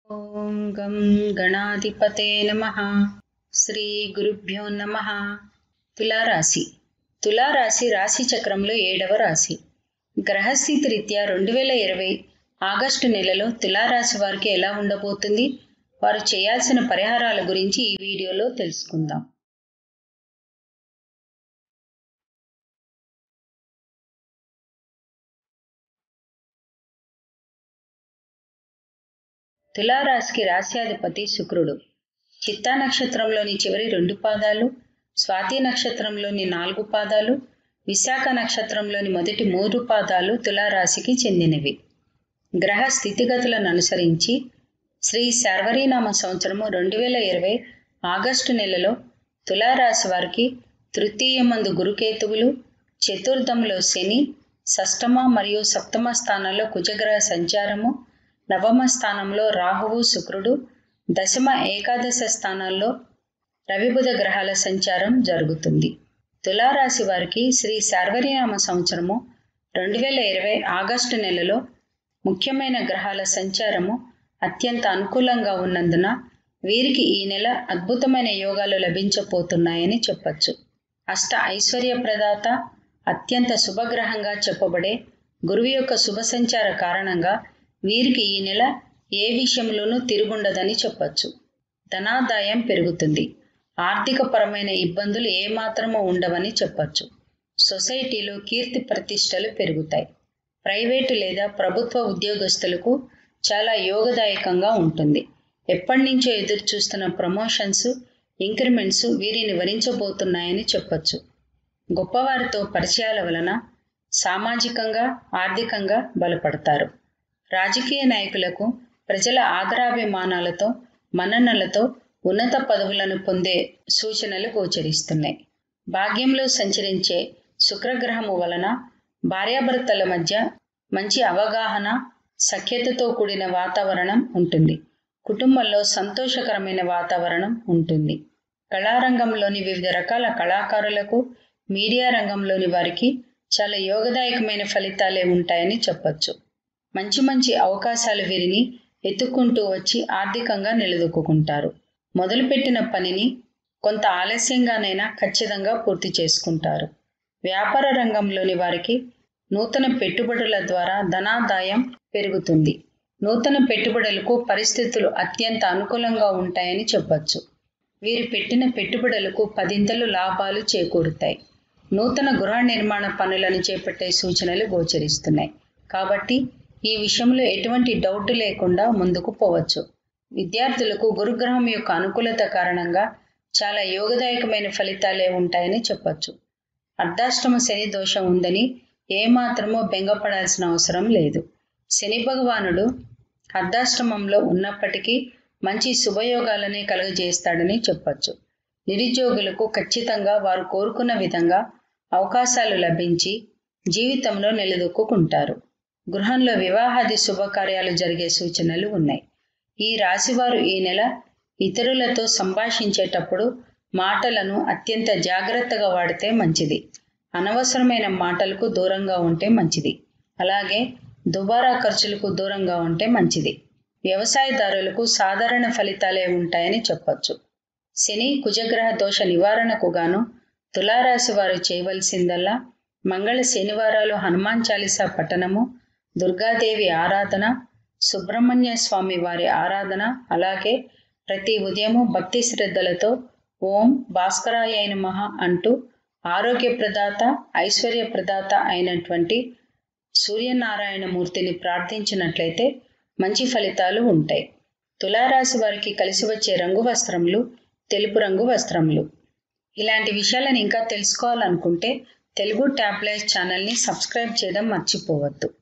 ॐ गं గణాధిపతే నమ శ్రీ గురుభ్యో నమ తులారాశి తులారాశి రాశి చక్రంలో ఏడవ రాశి గ్రహస్థితి రీత్యా రెండు వేల ఇరవై ఆగస్టు నెలలో తులారాశి వారికి ఎలా ఉండబోతుంది వారు చేయాల్సిన పరిహారాల గురించి ఈ వీడియోలో తెలుసుకుందాం తులారాశికి రాశ్యాధిపతి శుక్రుడు చిత్తా నక్షత్రంలోని చివరి రెండు పాదాలు స్వాతి నక్షత్రంలోని నాలుగు పాదాలు విశాఖ నక్షత్రంలోని మొదటి మూడు పాదాలు తులారాశికి చెందినవి గ్రహ స్థితిగతులను అనుసరించి శ్రీ శార్వరీనామ సంవత్సరము రెండు వేల ఇరవై ఆగస్టు నెలలో తులారాశి వారికి తృతీయమందు గురుకేతువులు చతుర్థంలో శని షష్టమ మరియు సప్తమ స్థానాల్లో కుజగ్రహ సంచారము నవమ స్థానంలో రాహువు శుక్రుడు దశమ ఏకాదశ స్థానాల్లో రవిబుధ గ్రహాల సంచారం జరుగుతుంది తులారాశి వారికి శ్రీ శార్వరీనామ సంవత్సరము రెండు వేల ఇరవై ఆగస్టు నెలలో ముఖ్యమైన గ్రహాల సంచారము అత్యంత అనుకూలంగా ఉన్నందున వీరికి ఈ నెల అద్భుతమైన యోగాలు లభించబోతున్నాయని చెప్పచ్చు అష్ట ఐశ్వర్య ప్రదాత అత్యంత శుభగ్రహంగా చెప్పబడే గురువు యొక్క శుభ సంచార కారణంగా వీరికి ఈ నెల ఏ విషయంలోనూ తిరుగుండదని చెప్పచ్చు ధనాదాయం పెరుగుతుంది ఆర్థికపరమైన ఇబ్బందులు ఏమాత్రమూ ఉండవని చెప్పచ్చు సొసైటీలో కీర్తి ప్రతిష్టలు పెరుగుతాయి ప్రైవేటు లేదా ప్రభుత్వ ఉద్యోగస్తులకు చాలా యోగదాయకంగా ఉంటుంది ఎప్పటి నుంచో ఎదురు చూస్తున్న ప్రమోషన్స్ ఇంక్రిమెంట్స్ వీరిని వరించబోతున్నాయని చెప్పచ్చు గొప్పవారితో పరిచయాల వలన సామాజికంగా ఆర్థికంగా బలపడతారు రాజకీయ నాయకులకు ప్రజల ఆదరాభిమానాలతో మన్ననలతో ఉన్నత పదవులను పొందే సూచనలు గోచరిస్తున్నాయి భాగ్యంలో సంచరించే శుక్రగ్రహము వలన భార్యాభర్తల మధ్య మంచి అవగాహన సఖ్యతతో కూడిన వాతావరణం ఉంటుంది కుటుంబంలో సంతోషకరమైన వాతావరణం ఉంటుంది కళారంగంలోని వివిధ రకాల కళాకారులకు మీడియా రంగంలోని వారికి చాలా యోగదాయకమైన ఫలితాలే ఉంటాయని చెప్పచ్చు మంచి మంచి అవకాశాలు వీరిని ఎత్తుక్కుంటూ వచ్చి ఆర్థికంగా నిలదొక్కుంటారు మొదలుపెట్టిన పనిని కొంత ఆలస్యంగానైనా ఖచ్చితంగా పూర్తి చేసుకుంటారు వ్యాపార రంగంలోని వారికి నూతన పెట్టుబడుల ద్వారా ధనాదాయం పెరుగుతుంది నూతన పెట్టుబడులకు పరిస్థితులు అత్యంత అనుకూలంగా ఉంటాయని చెప్పచ్చు వీరు పెట్టిన పెట్టుబడులకు పదింతలు లాభాలు చేకూరుతాయి నూతన గృహ నిర్మాణ పనులను చేపట్టే సూచనలు గోచరిస్తున్నాయి కాబట్టి ఈ విషయంలో ఎటువంటి డౌట్ లేకుండా ముందుకు పోవచ్చు విద్యార్థులకు గురుగ్రహం యొక్క అనుకూలత కారణంగా చాలా యోగదాయకమైన ఫలితాలే ఉంటాయని చెప్పచ్చు అర్ధాష్టమ శని దోషం ఉందని ఏమాత్రమో బెంగపడాల్సిన అవసరం లేదు శని భగవానుడు అర్ధాష్టమంలో ఉన్నప్పటికీ మంచి శుభయోగాలని కలుగజేస్తాడని చెప్పచ్చు నిరుద్యోగులకు ఖచ్చితంగా వారు కోరుకున్న విధంగా అవకాశాలు లభించి జీవితంలో నిలదొక్కుంటారు గృహంలో వివాహాది శుభకార్యాలు జరిగే సూచనలు ఉన్నాయి ఈ రాశివారు ఈ నెల ఇతరులతో సంభాషించేటప్పుడు మాటలను అత్యంత జాగ్రత్తగా వాడితే మంచిది అనవసరమైన మాటలకు దూరంగా ఉంటే మంచిది అలాగే దుబారా ఖర్చులకు దూరంగా ఉంటే మంచిది వ్యవసాయదారులకు సాధారణ ఫలితాలే ఉంటాయని చెప్పచ్చు శని కుజగ్రహ దోష నివారణకు గాను తులారాశి వారు చేయవలసిందల్లా మంగళ శనివారాలు హనుమాన్ చాలీసా పఠనము దుర్గాదేవి ఆరాధన సుబ్రహ్మణ్య స్వామి వారి ఆరాధన అలాగే ప్రతి ఉదయము భక్తి శ్రద్ధలతో ఓం భాస్కరాయ నమః అంటూ ఆరోగ్య ప్రదాత ఐశ్వర్య ప్రదాత అయినటువంటి సూర్యనారాయణ మూర్తిని ప్రార్థించినట్లయితే మంచి ఫలితాలు ఉంటాయి తులారాశి వారికి కలిసి వచ్చే రంగు వస్త్రములు తెలుపు రంగు వస్త్రములు ఇలాంటి విషయాలను ఇంకా తెలుసుకోవాలనుకుంటే తెలుగు ట్యాబ్లెట్ ఛానల్ని సబ్స్క్రైబ్ చేయడం మర్చిపోవద్దు